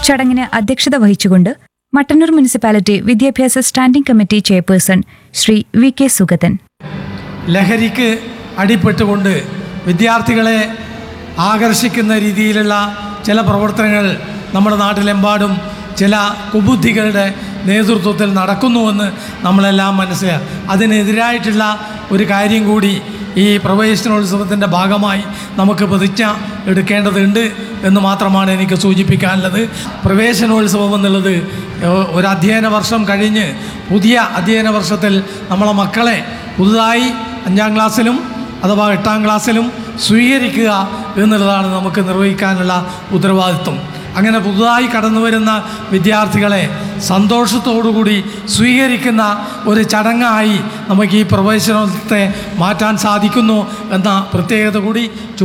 ചടങ്ങിന് അധ്യക്ഷത വഹിച്ചുകൊണ്ട് മട്ടന്നൂർ മുനിസിപ്പാലിറ്റി വിദ്യാഭ്യാസ standing committee chairperson Shri V K Sugathan ലഹരിക്ക് അടിപ്പെട്ടുകൊണ്ട് വിദ്യാർത്ഥികളെ ആകർഷിക്കുന്ന രീതിയിലുള്ള ചില പ്രവർത്തനങ്ങൾ നമ്മുടെ നാട്ടിലെമ്പാടും ചില കുബുദ്ധികളുടെ നേതൃത്വത്തിൽ നടക്കുന്നുവെന്ന് നമ്മളെല്ലാം മനസ്സിലാക്കുക അതിനെതിരായിട്ടുള്ള ഒരു കാര്യം കൂടി ഈ പ്രവേശനോത്സവത്തിൻ്റെ ഭാഗമായി നമുക്ക് പ്രതിജ്ഞ എടുക്കേണ്ടതുണ്ട് എന്ന് മാത്രമാണ് എനിക്ക് സൂചിപ്പിക്കാനുള്ളത് പ്രവേശനോത്സവം എന്നുള്ളത് ഏഹ്, ഒരു അധ്യയന വർഷം കഴിഞ്ഞ് പുതിയ അധ്യയന വർഷത്തിൽ നമ്മളെ മക്കളെ പുതുതായി അഞ്ചാം ക്ലാസ്സിലും അഥവാ എട്ടാം ക്ലാസ്സിലും സ്വീകരിക്കുക എന്നുള്ളതാണ് നമുക്ക് നിർവഹിക്കാനുള്ള ഉത്തരവാദിത്വം അങ്ങനെ പുതുതായി കടന്നു വരുന്ന വിദ്യാർത്ഥികളെ സന്തോഷത്തോടുകൂടി സ്വീകരിക്കുന്ന ഒരു ചടങ്ങായി നമുക്ക് ഈ പ്രവേശനത്തെ മാറ്റാൻ സാധിക്കുന്നു എന്ന പ്രത്യേകത കൂടി ചൂ